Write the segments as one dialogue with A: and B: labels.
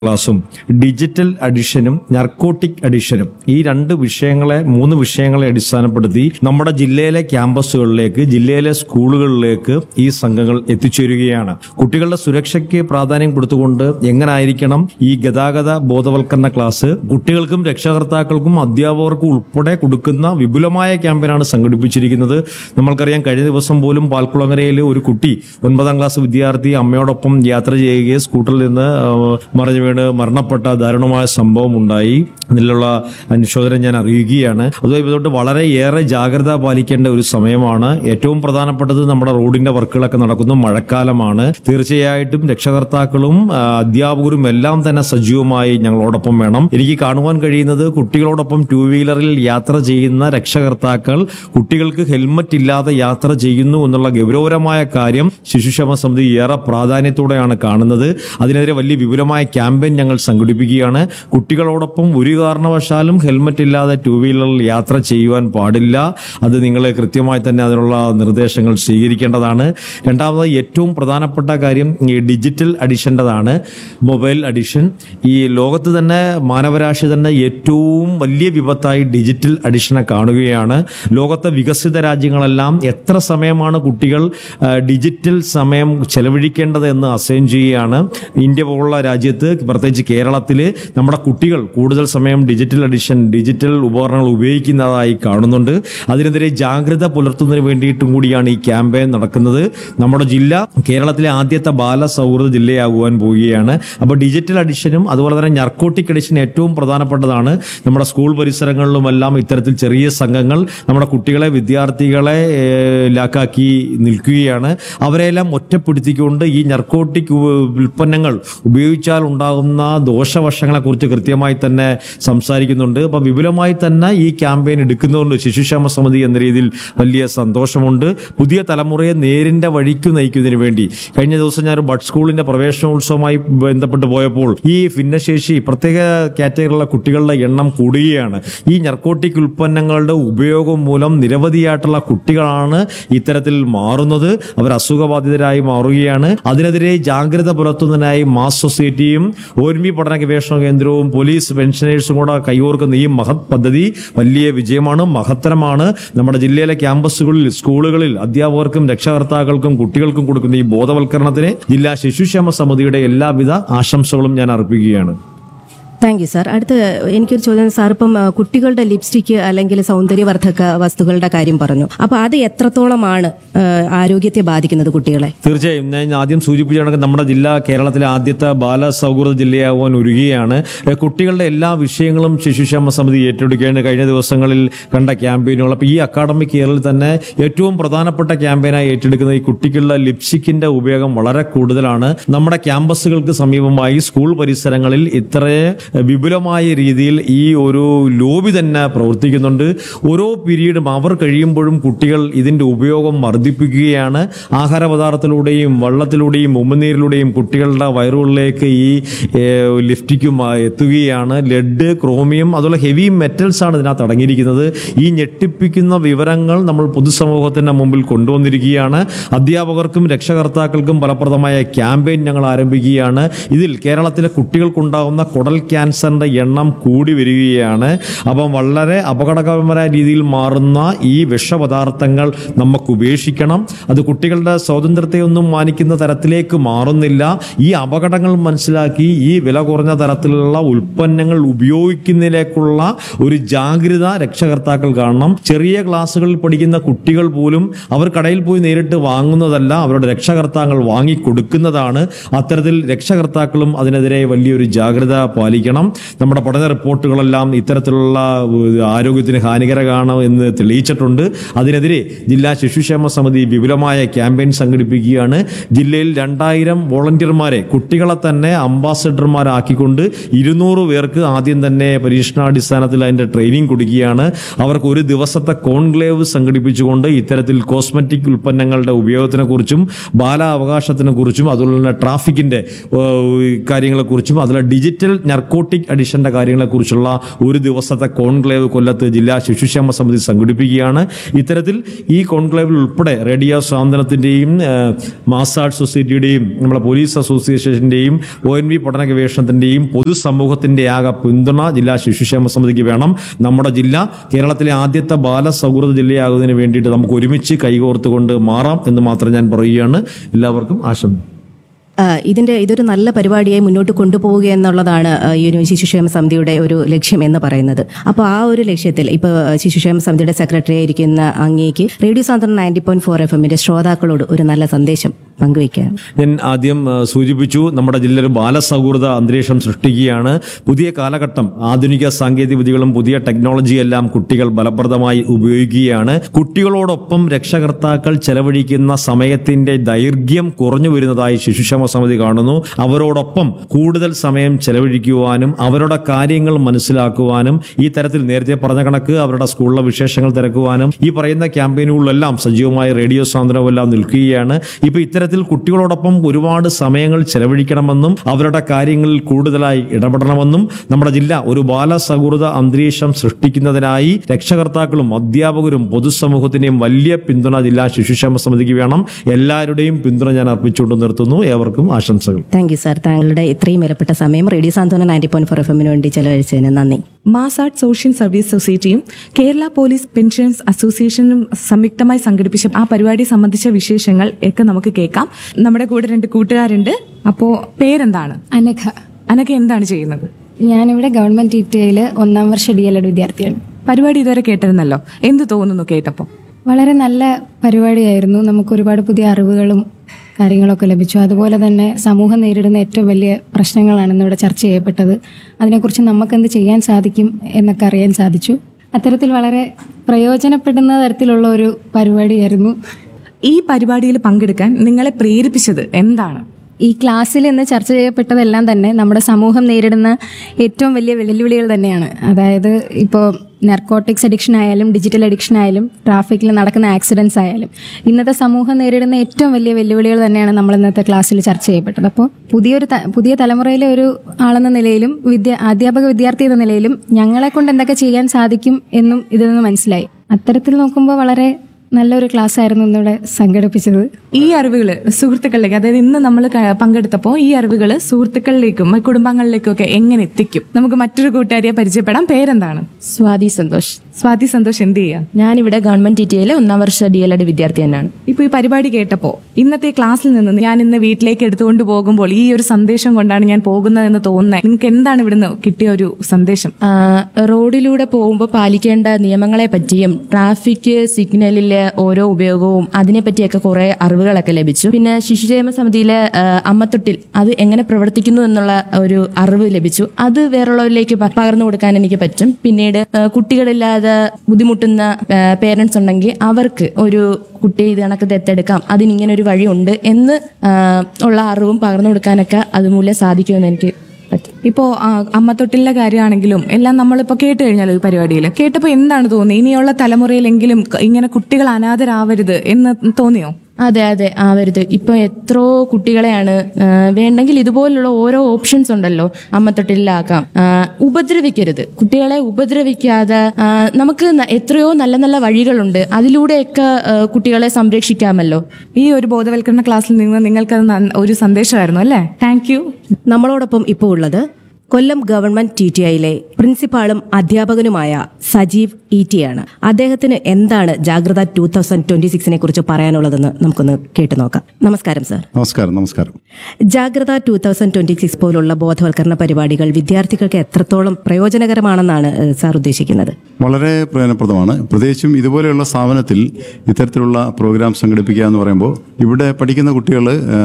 A: ക്ലാസ്സും digital അഡിഷനും narcotic അഡിഷനും ഈ രണ്ട് വിഷയങ്ങളെ മൂന്ന് വിഷയങ്ങളെ അടിസ്ഥാനപ്പെടുത്തി നമ്മുടെ ജില്ലയിലെ ക്യാമ്പസുകളിലേക്ക് ജില്ലയിലെ സ്കൂളുകളിലേക്ക് ഈ സംഘങ്ങൾ എത്തിച്ചേരുകയാണ് കുട്ടികളുടെ സുരക്ഷയ്ക്ക് പ്രാധാന്യം കൊടുത്തുകൊണ്ട് എങ്ങനായിരിക്കണം ഈ ഗതാഗത ബോധവൽക്കരണ ക്ലാസ് കുട്ടികൾക്കും രക്ഷകർത്താക്കൾക്കും അധ്യാപകർക്കും ഉൾപ്പെടെ കൊടുക്കുന്ന വിപുലമായ ക്യാമ്പയിനാണ് സംഘടിപ്പിച്ചിരിക്കുന്നത് നമ്മൾക്കറിയാം കഴിഞ്ഞ ദിവസം പോലും പാൽക്കുളങ്ങരയിൽ ഒരു കുട്ടി ഒൻപതാം ക്ലാസ് വിദ്യാർത്ഥി അമ്മയോടൊപ്പം യാത്ര ചെയ്യുകയും സ്കൂട്ടറിൽ നിന്ന് ആ, മറിഞ്ഞു വീണ് മരണപ്പെട്ട ദാരുണമായ സംഭവം ഉണ്ടായി ഇതിലുള്ള അനുശോചനം ഞാൻ അറിയുകയാണ് അതുമായി ബന്ധപ്പെട്ട് വളരെ ഏറെ ജാഗ്രത പാലിക്കേണ്ട ഒരു സമയമാണ് ഏറ്റവും പ്രധാനപ്പെട്ടത് നമ്മുടെ റോഡിന്റെ വർക്കുകളൊക്കെ നടക്കുന്നു മഴക്കാലമാണ് തീർച്ചയായിട്ടും രക്ഷകർത്താക്കളും ആ, അധ്യാപകരും എല്ലാം തന്നെ സജീവമായി ഞങ്ങളോടൊപ്പം വേണം എനിക്ക് കാണുവാൻ കഴിയുന്നത് കുട്ടികളോടൊപ്പം ടൂ വീലറിൽ യാത്ര ചെയ്യുന്ന രക്ഷകർത്താക്കൾ കുട്ടികൾക്ക് ഹെൽമറ്റ് ഇല്ലാതെ യാത്ര ചെയ്യുന്നു എന്നുള്ള ഗൗരവകരമായ കാര്യം ശിശുക്ഷേമ സമിതി ഏറെ പ്രാധാന്യത്തോടെയാണ് കാണുന്നത് അതിനെതിരെ വലിയ വിപുലമായ ക്യാമ്പയിൻ ഞങ്ങൾ സംഘടിപ്പിക്കുകയാണ് കുട്ടികളോടൊപ്പം ഒരു കാരണവശാലും ഹെൽമറ്റ് ഇല്ലാതെ ടൂ വീലറിൽ യാത്ര ചെയ്യുവാൻ പാടില്ല അത് നിങ്ങൾ കൃത്യമായി തന്നെ അതിനുള്ള നിർദ്ദേശങ്ങൾ സ്വീകരിക്കേണ്ടതാണ് രണ്ടാമത് ഏറ്റവും പ്രധാനപ്പെട്ട കാര്യം ഈ ഡിജിറ്റൽ അഡിഷൻ്റെതാണ് മൊബൈൽ അഡിഷൻ ഈ ലോകത്ത് തന്നെ മാനവരാശി തന്നെ ഏറ്റവും വലിയ വിപത്തായി ഡിജിറ്റൽ അഡിഷനെ കാണുകയാണ് ലോകത്തെ വികസിത രാജ്യങ്ങളെല്ലാം എത്ര സമയമാണ് കുട്ടികൾ ആ, ഡിജിറ്റൽ സമയം ചെലവഴിക്കേണ്ടത് എന്ന് അസൈൻ ചെയ്യുകയാണ് ഇന്ത്യ പോലുള്ള രാജ്യത്ത് പ്രത്യേകിച്ച് കേരളത്തിൽ നമ്മുടെ കുട്ടികൾ കൂടുതൽ സമയം ഡിജിറ്റൽ അഡിഷൻ ഡിജിറ്റൽ ഉപകരണങ്ങൾ ഉപയോഗിക്കുന്നതായി കാണുന്നുണ്ട് അതിനെതിരെ ജാഗ്രത പുലർത്തുന്നതിന് വേണ്ടിയിട്ടും കൂടിയാണ് ഈ ക്യാമ്പയിൻ നടക്കുന്നത് നമ്മുടെ ജില്ല കേരളത്തിലെ ആദ്യത്തെ ബാലസൗഹൃദ ജില്ലയാകുവാൻ പോവുകയാണ് അപ്പോൾ ഡിജിറ്റൽ അഡിഷനും അതുപോലെ തന്നെ നർക്കോട്ടിക് അഡിഷൻ ഏറ്റവും പ്രധാനപ്പെട്ടതാണ് നമ്മുടെ സ്കൂൾ പരിസരങ്ങളിലുമെല്ലാം ഇത്തരത്തിൽ ചെറിയ സംഘങ്ങൾ നമ്മുടെ കുട്ടികളെ വിദ്യാർത്ഥികളെ ഏഹ്, ലാക്കാക്കി നിൽക്കുകയാണ് അവരെല്ലാം ഒറ്റപ്പെടുത്തിക്കൊണ്ട് ഈ നർക്കോട്ടിക് ഉൽപ്പന്നങ്ങൾ ഉപയോഗിച്ചാൽ ഉണ്ടാകുന്ന ദോഷവശങ്ങളെക്കുറിച്ച് കൃത്യമായി തന്നെ സംസാരിക്കുന്നുണ്ട് അപ്പം വിപുലമായി തന്നെ ഈ ക്യാമ്പയിൻ എടുക്കുന്നതുകൊണ്ട് ശിശുക്ഷേമ സമിതി എന്ന രീതിയിൽ വലിയ സന്തോഷമുണ്ട് പുതിയ തലമുറയെ നേരിന്റെ വഴിക്ക് നയിക്കുന്നതിന് വേണ്ടി കഴിഞ്ഞ ദിവസം ഞാൻ ഒരു ബഡ് സ്കൂളിന്റെ പ്രവേശനോത്സവവുമായി ബന്ധപ്പെട്ട് പോയപ്പോൾ ഈ ഭിന്നശേഷി പ്രത്യേക കാറ്റഗറിയിലുള്ള കുട്ടികളുടെ എണ്ണം കൂടുകയാണ് ഈ നർക്കോട്ടിക് ഉൽപ്പന്നങ്ങളുടെ ഉപയോഗം മൂലം നിരവധിയായിട്ടുള്ള കുട്ടികളാണ് ഇത്തരത്തിൽ മാറുന്നത് അവർ അസുഖബാധിതരായി മാറുകയാണ് അതിനെതിരെ ജാഗ്രത പുലർത്തുന്നതിനായി മാസ് സൊസൈറ്റിയും ഓർമി പഠന ഗവേഷണ കേന്ദ്രവും പോലീസ് പെൻഷനേഴ്സും കൂടെ കൈകോർക്കുന്ന ഈ മഹത് പദ്ധതി വലിയ വിജയമാണ് മഹത്തരമാണ് നമ്മുടെ ജില്ലയിലെ ക്യാമ്പസുകളിൽ സ്കൂളുകളിൽ അധ്യാപകർക്കും രക്ഷകർത്താക്കൾക്കും കുട്ടികൾക്കും കൊടുക്കുന്ന ഈ ബോധവൽക്കരണത്തിന് ജില്ലാ ശിശുക്ഷേമ സമിതിയുടെ എല്ലാവിധ ആശംസകളും ഞാൻ അർപ്പിക്കുകയാണ്
B: താങ്ക് യു സാർ അടുത്ത എനിക്കൊരു ചോദ്യം സാർ ഇപ്പം ആ, കുട്ടികളുടെ ലിപ്സ്റ്റിക് അല്ലെങ്കിൽ സൗന്ദര്യവർദ്ധക വസ്തുക്കളുടെ കാര്യം പറഞ്ഞു അപ്പൊ അത് എത്രത്തോളമാണ് ആ, ആരോഗ്യത്തെ ബാധിക്കുന്നത് കുട്ടികളെ
A: തീർച്ചയായും ഞാൻ ആദ്യം സൂചിപ്പിച്ച കണക്ക് നമ്മുടെ ജില്ല കേരളത്തിലെ ആദ്യത്തെ ബാലസൗഹൃദ ജില്ലയാവാൻ ഒരുങ്ങുകയാണ് ഏഹ് കുട്ടികളുടെ എല്ലാ വിഷയങ്ങളും ശിശുക്ഷേമ സമിതി ഏറ്റെടുക്കുകയാണ് കഴിഞ്ഞ ദിവസങ്ങളിൽ കണ്ട ക്യാമ്പയിനുകൾ അപ്പോൾ ഈ അക്കാഡമിക് ഇയറിൽ തന്നെ ഏറ്റവും പ്രധാനപ്പെട്ട ക്യാമ്പയിനായി ഏറ്റെടുക്കുന്ന ഈ കുട്ടികളുടെ ലിപ്സ്റ്റിക്കിന്റെ ഉപയോഗം വളരെ കൂടുതലാണ് നമ്മുടെ ക്യാമ്പസുകൾക്ക് സമീപമായി സ്കൂൾ പരിസരങ്ങളിൽ ഇത്രേ വിപുലമായ രീതിയിൽ ഈ ഒരു ലോബി തന്നെ പ്രവർത്തിക്കുന്നുണ്ട് ഓരോ പീരീഡും അവർ കഴിയുമ്പോഴും കുട്ടികൾ ഇതിന്റെ ഉപയോഗം വർദ്ധിപ്പിക്കുകയാണ് ആഹാര പദാർത്ഥത്തിലൂടെയും വെള്ളത്തിലൂടെയും ഉമ്മനീരിലൂടെയും കുട്ടികളുടെ വയറുകളിലേക്ക് ഈ ഏഹ്, ലിഫ്റ്റിക്കും ആ, എത്തുകയാണ് ലെഡ് ക്രോമിയം അതുപോലെ ഹെവി മെറ്റൽസ് ആണ് ഇതിനകത്ത് അടങ്ങിയിരിക്കുന്നത് ഈ ഞെട്ടിപ്പിക്കുന്ന വിവരങ്ങൾ നമ്മൾ പൊതുസമൂഹത്തിന്റെ മുമ്പിൽ കൊണ്ടുവന്നിരിക്കുകയാണ് അധ്യാപകർക്കും രക്ഷകർത്താക്കൾക്കും ഫലപ്രദമായ ക്യാമ്പയിൻ ഞങ്ങൾ ആരംഭിക്കുകയാണ് ഇതിൽ കേരളത്തിലെ കുട്ടികൾക്കുണ്ടാകുന്ന കുടൽ ക്യാൻസറിന്റെ എണ്ണം കൂടി വരികയാണ് അപ്പം വളരെ അപകടകരമായ രീതിയിൽ മാറുന്ന ഈ വിഷപദാർത്ഥങ്ങൾ നമുക്ക് ഉപേക്ഷിക്കണം അത് കുട്ടികളുടെ സ്വാതന്ത്ര്യത്തെ ഒന്നും മാനിക്കുന്ന തരത്തിലേക്ക് മാറുന്നില്ല ഈ അപകടങ്ങൾ മനസ്സിലാക്കി ഈ വില കുറഞ്ഞ തരത്തിലുള്ള ഉൽപ്പന്നങ്ങൾ ഉപയോഗിക്കുന്നതിലേക്കുള്ള ഒരു ജാഗ്രത രക്ഷകർത്താക്കൾ കാണണം ചെറിയ ക്ലാസ്സുകളിൽ പഠിക്കുന്ന കുട്ടികൾ പോലും അവർ കടയിൽ പോയി നേരിട്ട് വാങ്ങുന്നതല്ല അവരുടെ രക്ഷകർത്താക്കൾ വാങ്ങി കൊടുക്കുന്നതാണ് അത്തരത്തിൽ രക്ഷകർത്താക്കളും അതിനെതിരെ വലിയൊരു ജാഗ്രത പാലിക്കണം നമ്മുടെ പഠന റിപ്പോർട്ടുകളെല്ലാം ഇത്തരത്തിലുള്ള ഏഹ്, ആരോഗ്യത്തിന് ഹാനികരമാണ് എന്ന് തെളിയിച്ചിട്ടുണ്ട് അതിനെതിരെ ജില്ലാ ശിശുക്ഷേമ സമിതി വിപുലമായ ക്യാമ്പയിൻ സംഘടിപ്പിക്കുകയാണ് ജില്ലയിൽ രണ്ടായിരം വോളണ്ടിയർമാരെ കുട്ടികളെ തന്നെ അംബാസഡർമാരാക്കിക്കൊണ്ട് ഇരുന്നൂറ് പേർക്ക് ആദ്യം തന്നെ പരീക്ഷണാടിസ്ഥാനത്തിൽ അതിന്റെ ട്രെയിനിങ് കൊടുക്കുകയാണ് അവർക്ക് ഒരു ദിവസത്തെ കോൺക്ലേവ് സംഘടിപ്പിച്ചുകൊണ്ട് ഇത്തരത്തിൽ കോസ്മെറ്റിക് ഉൽപ്പന്നങ്ങളുടെ ഉപയോഗത്തിനെ കുറിച്ചും ബാലാവകാശത്തിനെ കുറിച്ചും അതുപോലെ തന്നെ ട്രാഫിക്കിന്റെ ഏഹ്, കാര്യങ്ങളെക്കുറിച്ചും അതുപോലെ ഡിജിറ്റൽ നർക്കോട്ടിക് നർക്കോട്ടിക് അഡിഷന്റെ കാര്യങ്ങളെക്കുറിച്ചുള്ള ഒരു ദിവസത്തെ കോൺക്ലേവ് കൊല്ലത്ത് ജില്ലാ ശിശുക്ഷേമ സമിതി സംഘടിപ്പിക്കുകയാണ് ഇത്തരത്തിൽ ഈ കോൺക്ലേവിൽ ഉൾപ്പെടെ റേഡിയോ സ്വാതന്ത്ര്യത്തിന്റെയും മാസാഡ് സൊസൈറ്റിയുടെയും നമ്മുടെ പോലീസ് അസോസിയേഷന്റെയും ഒ എൻ വി പഠന ഗവേഷണത്തിന്റെയും പൊതുസമൂഹത്തിന്റെ ആകെ പിന്തുണ ജില്ലാ ശിശുക്ഷേമ സമിതിക്ക് വേണം നമ്മുടെ ജില്ല കേരളത്തിലെ ആദ്യത്തെ ബാലസൗഹൃദ ജില്ലയാകുന്നതിന് വേണ്ടിയിട്ട് നമുക്ക് ഒരുമിച്ച് കൈകോർത്തുകൊണ്ട് മാറാം എന്ന് മാത്രം ഞാൻ പറയുകയാണ് എല്ലാവർക്കും ആശംസ
B: ആ, ഇതിന്റെ ഇതൊരു നല്ല പരിപാടിയായി മുന്നോട്ട് കൊണ്ടുപോവുക എന്നുള്ളതാണ് ആ, ഈ ഒരു ശിശുക്ഷേമ സമിതിയുടെ ഒരു ലക്ഷ്യം എന്ന് പറയുന്നത് അപ്പോൾ ആ ഒരു ലക്ഷ്യത്തിൽ ഇപ്പോൾ ശിശുക്ഷേമ സമിതിയുടെ സെക്രട്ടറി ആയിരിക്കുന്ന അങ്ങേക്ക് radio Santhwanam ninety point four F എമ്മിന്റെ ശ്രോതാക്കളോട് ഒരു നല്ല സന്ദേശം പങ്കുവയ്ക്കാം
A: ഞാൻ ആദ്യം ആ, സൂചിപ്പിച്ചു നമ്മുടെ ജില്ലയിൽ ഒരു ബാലസൗഹൃദ അന്തരീക്ഷം സൃഷ്ടിക്കുകയാണ് പുതിയ കാലഘട്ടം ആധുനിക സാങ്കേതിക വിദ്യകളും പുതിയ ടെക്നോളജിയെല്ലാം കുട്ടികൾ ഫലപ്രദമായി ഉപയോഗിക്കുകയാണ് കുട്ടികളോടൊപ്പം രക്ഷകർത്താക്കൾ ചെലവഴിക്കുന്ന സമയത്തിന്റെ ദൈർഘ്യം കുറഞ്ഞു വരുന്നതായി ശിശുക്ഷേമ സമിതി കാണുന്നു അവരോടൊപ്പം കൂടുതൽ സമയം ചെലവഴിക്കുവാനും അവരുടെ കാര്യങ്ങൾ മനസ്സിലാക്കുവാനും ഈ തരത്തിൽ നേരത്തെ പറഞ്ഞ കണക്ക് അവരുടെ സ്കൂളിലെ വിശേഷങ്ങൾ തിരക്കുവാനും ഈ പറയുന്ന ക്യാമ്പയിനുകളിലെല്ലാം സജീവമായ റേഡിയോ സാന്ത്വനമെല്ലാം നിൽക്കുകയാണ് ഇപ്പൊ ഇത്തരത്തിൽ കുട്ടികളോടൊപ്പം ഒരുപാട് സമയങ്ങൾ ചെലവഴിക്കണമെന്നും അവരുടെ കാര്യങ്ങളിൽ കൂടുതലായി ഇടപെടണമെന്നും നമ്മുടെ ജില്ല ഒരു ബാലസൗഹൃദ അന്തരീക്ഷം സൃഷ്ടിക്കുന്നതിനായി രക്ഷകർത്താക്കളും അധ്യാപകരും പൊതുസമൂഹത്തിന്റെയും വലിയ പിന്തുണ ജില്ലാ ശിശുക്ഷേമ സമിതിക്ക് വേണം എല്ലാവരുടെയും പിന്തുണ ഞാൻ അർപ്പിച്ചുകൊണ്ട് നിർത്തുന്നു ഏവർക്കും ആശംസകൾ
B: താങ്ക് യു സാർ താങ്കളുടെ ഇത്രയും വിലപ്പെട്ട സമയം radio Santhwanam ninety point four F എമ്മിന് വേണ്ടി ചെലവഴിച്ചതിന് നന്ദി
C: മാസാഡ് സോഷ്യൽ സർവീസ് സൊസൈറ്റിയും കേരള പോലീസ് പെൻഷൻസ് അസോസിയേഷനും സംയുക്തമായി സംഘടിപ്പിച്ച ആ പരിപാടി സംബന്ധിച്ച വിശേഷങ്ങൾ ഒക്കെ നമുക്ക് കേൾക്കാം നമ്മുടെ കൂടെ രണ്ട് കൂട്ടുകാരുണ്ട് അപ്പോ പേരെന്താണ്
D: അനഘ
C: അനക എന്താണ് ചെയ്യുന്നത്
D: ഞാനിവിടെ ഗവൺമെന്റ് ടി ടി ഐയിൽ ഒന്നാം വർഷ ഡി എൽ എഡ് വിദ്യാർത്ഥിയാണ്
C: പരിപാടി ഇതുവരെ കേട്ടിരുന്നല്ലോ എന്ത് തോന്നുന്നു കേട്ടപ്പോ
D: വളരെ നല്ല പരിപാടിയായിരുന്നു നമുക്ക് ഒരുപാട് പുതിയ അറിവുകളും കാര്യങ്ങളൊക്കെ ലഭിച്ചു അതുപോലെ തന്നെ സമൂഹം നേരിടുന്ന ഏറ്റവും വലിയ പ്രശ്നങ്ങളാണ് ഇന്നിവിടെ ചർച്ച ചെയ്യപ്പെട്ടത് അതിനെക്കുറിച്ച് നമുക്കെന്ത് ചെയ്യാൻ സാധിക്കും എന്നൊക്കെ അറിയാൻ സാധിച്ചു അത്തരത്തിൽ വളരെ പ്രയോജനപ്പെടുന്ന തരത്തിലുള്ള ഒരു പരിപാടിയായിരുന്നു
C: ഈ പരിപാടിയിൽ പങ്കെടുക്കാൻ നിങ്ങളെ പ്രേരിപ്പിച്ചത് എന്താണ്
D: ഈ ക്ലാസ്സിൽ ഇന്ന് ചർച്ച ചെയ്യപ്പെട്ടതെല്ലാം തന്നെ നമ്മുടെ സമൂഹം നേരിടുന്ന ഏറ്റവും വലിയ വെല്ലുവിളികൾ തന്നെയാണ് അതായത് ഇപ്പോൾ നർക്കോട്ടിക്സ് അഡിക്ഷൻ ആയാലും ഡിജിറ്റൽ അഡിക്ഷൻ ആയാലും ട്രാഫിക്കിൽ നടക്കുന്ന ആക്സിഡൻസ് ആയാലും ഇന്നത്തെ സമൂഹം നേരിടുന്ന ഏറ്റവും വലിയ വെല്ലുവിളികൾ തന്നെയാണ് നമ്മൾ ഇന്നത്തെ ക്ലാസ്സിൽ ചർച്ച ചെയ്യപ്പെട്ടത് അപ്പോൾ പുതിയൊരു ത- പുതിയ തലമുറയിലെ ഒരു ആളെന്ന നിലയിലും വിദ്യ അധ്യാപക വിദ്യാർത്ഥി എന്ന നിലയിലും ഞങ്ങളെ കൊണ്ട് എന്തൊക്കെ ചെയ്യാൻ സാധിക്കും എന്നും ഇതിൽ നിന്ന് മനസ്സിലായി അത്തരത്തിൽ നോക്കുമ്പോൾ വളരെ നല്ലൊരു ക്ലാസ് ആയിരുന്നു ഇന്നിവിടെ സംഘടിപ്പിച്ചത്
C: ഈ അറിവുകള് സുഹൃത്തുക്കളിലേക്ക് അതായത് ഇന്ന് നമ്മൾ പങ്കെടുത്തപ്പോൾ ഈ അറിവുകള് സുഹൃത്തുക്കളിലേക്കും കുടുംബങ്ങളിലേക്കും ഒക്കെ എങ്ങനെ എത്തിക്കും നമുക്ക് മറ്റൊരു കൂട്ടുകാരിയെ പരിചയപ്പെടാം പേരെന്താണ്
E: സ്വാതി സന്തോഷ്
C: സ്വാതി സന്തോഷ് എന്ത് ചെയ്യാം
E: ഞാനിവിടെ ഗവൺമെന്റ് ടി ടി യിലെ ഒന്നാം വർഷ ഡി എൽ എഡ് വിദ്യാർത്ഥി തന്നെയാണ്
C: ഇപ്പൊ ഈ പരിപാടി കേട്ടപ്പോ ഇന്നത്തെ ക്ലാസ്സിൽ നിന്ന് ഞാൻ ഇന്ന് വീട്ടിലേക്ക് എടുത്തുകൊണ്ട് പോകുമ്പോൾ ഈ ഒരു സന്ദേശം കൊണ്ടാണ് ഞാൻ പോകുന്നതെന്ന് തോന്നുന്നത് നിങ്ങൾക്ക് എന്താണ് ഇവിടുന്ന് കിട്ടിയ ഒരു സന്ദേശം
E: ആ, റോഡിലൂടെ പോകുമ്പോൾ പാലിക്കേണ്ട നിയമങ്ങളെ പറ്റിയും ട്രാഫിക് സിഗ്നലിലെ ഓരോ ഉപയോഗവും അതിനെ പറ്റിയൊക്കെ കുറെ അറിവുകളൊക്കെ ലഭിച്ചു പിന്നെ ശിശുക്ഷേമ സമിതിയിലെ ആ, അമ്മത്തൊട്ടിൽ അത് എങ്ങനെ പ്രവർത്തിക്കുന്നു എന്നുള്ള ഒരു അറിവ് ലഭിച്ചു അത് വേറുള്ളവരിലേക്ക് പ- പകർന്നു കൊടുക്കാൻ എനിക്ക് പറ്റും പിന്നീട് ആ, കുട്ടികളില്ലാതെ ബുദ്ധിമുട്ടുന്ന പേരൻസ് ഉണ്ടെങ്കിൽ അവർക്ക് ഒരു കുട്ടിയെ ഇത് കണക്ക് ദത്തെടുക്കാം അതിനിങ്ങനെ ഒരു വഴിയുണ്ട് എന്ന് ആ, ഉള്ള അറിവും പകർന്നു കൊടുക്കാനൊക്കെ അതുമൂലം സാധിക്കുമെന്ന് എനിക്ക് പറ്റും
C: ഇപ്പോ ആ, അമ്മത്തൊട്ടിലിന്റെ കാര്യമാണെങ്കിലും എല്ലാം നമ്മളിപ്പോ കേട്ട് കഴിഞ്ഞാലോ ഈ പരിപാടിയിൽ കേട്ടപ്പോ എന്താണ് തോന്നി ഇനിയുള്ള തലമുറയിലെങ്കിലും ക- ഇങ്ങനെ കുട്ടികൾ അനാഥരാവരുത് എന്ന് തോന്നിയോ
E: അതെ അതെ ആവരുത് ഇപ്പൊ എത്രയോ കുട്ടികളെയാണ് ആ, വേണ്ടെങ്കിൽ ഇതുപോലുള്ള ഓരോ ഓപ്ഷൻസ് ഉണ്ടല്ലോ അമ്മത്തൊട്ടിലാക്കാം ആ, ഉപദ്രവിക്കരുത് കുട്ടികളെ ഉപദ്രവിക്കാതെ ആ, നമുക്ക് ന- എത്രയോ നല്ല നല്ല വഴികളുണ്ട് അതിലൂടെയൊക്കെ ആ, കുട്ടികളെ സംരക്ഷിക്കാമല്ലോ
C: ഈ ഒരു ബോധവൽക്കരണ ക്ലാസ്സിൽ നിന്ന് നിങ്ങൾക്ക് ഒരു സന്ദേശമായിരുന്നു അല്ലേ താങ്ക് യു
B: നമ്മളോടൊപ്പം ഇപ്പോൾ ഉള്ളത് കൊല്ലം ഗവൺമെന്റ് ടി ടി ഐയിലെ പ്രിൻസിപ്പാളും അധ്യാപകനുമായ സജീവ് ഇ ടി ആണ് അദ്ദേഹത്തിന് എന്താണ് ജാഗ്രത ടൂ തൗസൻഡ് ട്വന്റി സിക്സിനെ കുറിച്ച് പറയാനുള്ളതെന്ന് നമുക്കൊന്ന് കേട്ടു നോക്കാം നമസ്കാരം സർ
F: നമസ്കാരം നമസ്കാരം
B: ജാഗ്രത ടൂ തൗസൻഡ് ട്വന്റി സിക്സ് പോലുള്ള ബോധവൽക്കരണ പരിപാടികൾ വിദ്യാർത്ഥികൾക്ക് എത്രത്തോളം പ്രയോജനകരമാണെന്നാണ് ഏഹ്, സാർ ഉദ്ദേശിക്കുന്നത്
F: വളരെ പ്രയോജനപ്രദമാണ് പ്രത്യേകിച്ചും ഇതുപോലെയുള്ള സ്ഥാപനത്തിൽ ഇത്തരത്തിലുള്ള പ്രോഗ്രാം സംഘടിപ്പിക്കുക എന്ന് പറയുമ്പോൾ ഇവിടെ പഠിക്കുന്ന കുട്ടികൾ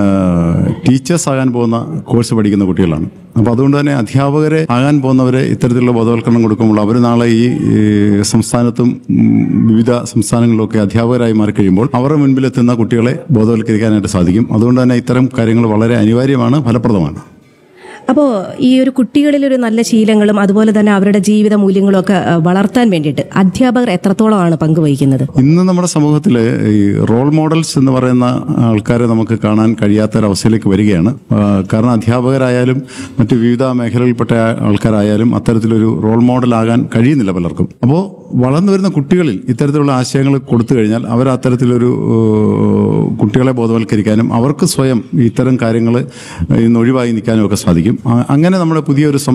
F: ടീച്ചേഴ്സ് ആകാൻ പോകുന്ന കോഴ്സ് പഠിക്കുന്ന കുട്ടികളാണ് അപ്പോൾ അതുകൊണ്ട് തന്നെ അധ്യാപകരെ ആകാൻ പോകുന്നവരെ ഇത്തരത്തിലുള്ള ബോധവൽക്കരണം കൊടുക്കുമ്പോൾ അവർ നാളെ ഈ ഈ സംസ്ഥാനത്തും ഉം, വിവിധ സംസ്ഥാനങ്ങളിലൊക്കെ അധ്യാപകരായി മാറിക്കഴിയുമ്പോൾ അവരുടെ മുൻപിലെത്തുന്ന കുട്ടികളെ ബോധവൽക്കരിക്കാനായിട്ട് സാധിക്കും അതുകൊണ്ട് തന്നെ ഇത്തരം കാര്യങ്ങൾ വളരെ അനിവാര്യമാണ് ഫലപ്രദമാണ്
B: അപ്പോൾ ഈ ഒരു കുട്ടികളിൽ ഒരു നല്ല ശീലങ്ങളും അതുപോലെ തന്നെ അവരുടെ ജീവിത മൂല്യങ്ങളും ഒക്കെ ആ, വളർത്താൻ വേണ്ടിയിട്ട് അധ്യാപകർ എത്രത്തോളമാണ് പങ്കുവഹിക്കുന്നത്
F: ഇന്ന് നമ്മുടെ സമൂഹത്തിൽ ഈ റോൾ മോഡൽസ് എന്ന് പറയുന്ന ആൾക്കാരെ നമുക്ക് കാണാൻ കഴിയാത്തൊരവസ്ഥയിലേക്ക് വരികയാണ് ആ, കാരണം അധ്യാപകരായാലും മറ്റ് വിവിധ മേഖലകളിൽപ്പെട്ട ആൾക്കാരായാലും അത്തരത്തിലൊരു റോൾ മോഡലാകാൻ കഴിയുന്നില്ല പലർക്കും അപ്പോൾ വളർന്നു വരുന്ന കുട്ടികളിൽ ഇത്തരത്തിലുള്ള ആശയങ്ങൾ കൊടുത്തു കഴിഞ്ഞാൽ അവർ അത്തരത്തിലൊരു ഏഹ്, കുട്ടികളെ ബോധവൽക്കരിക്കാനും അവർക്ക് സ്വയം ഇത്തരം കാര്യങ്ങൾ ഇന്ന് ഒഴിവായി നിൽക്കാനും ഒക്കെ സാധിക്കും ആ- അങ്ങനെ നമ്മുടെ പുതിയൊരു സമൂഹം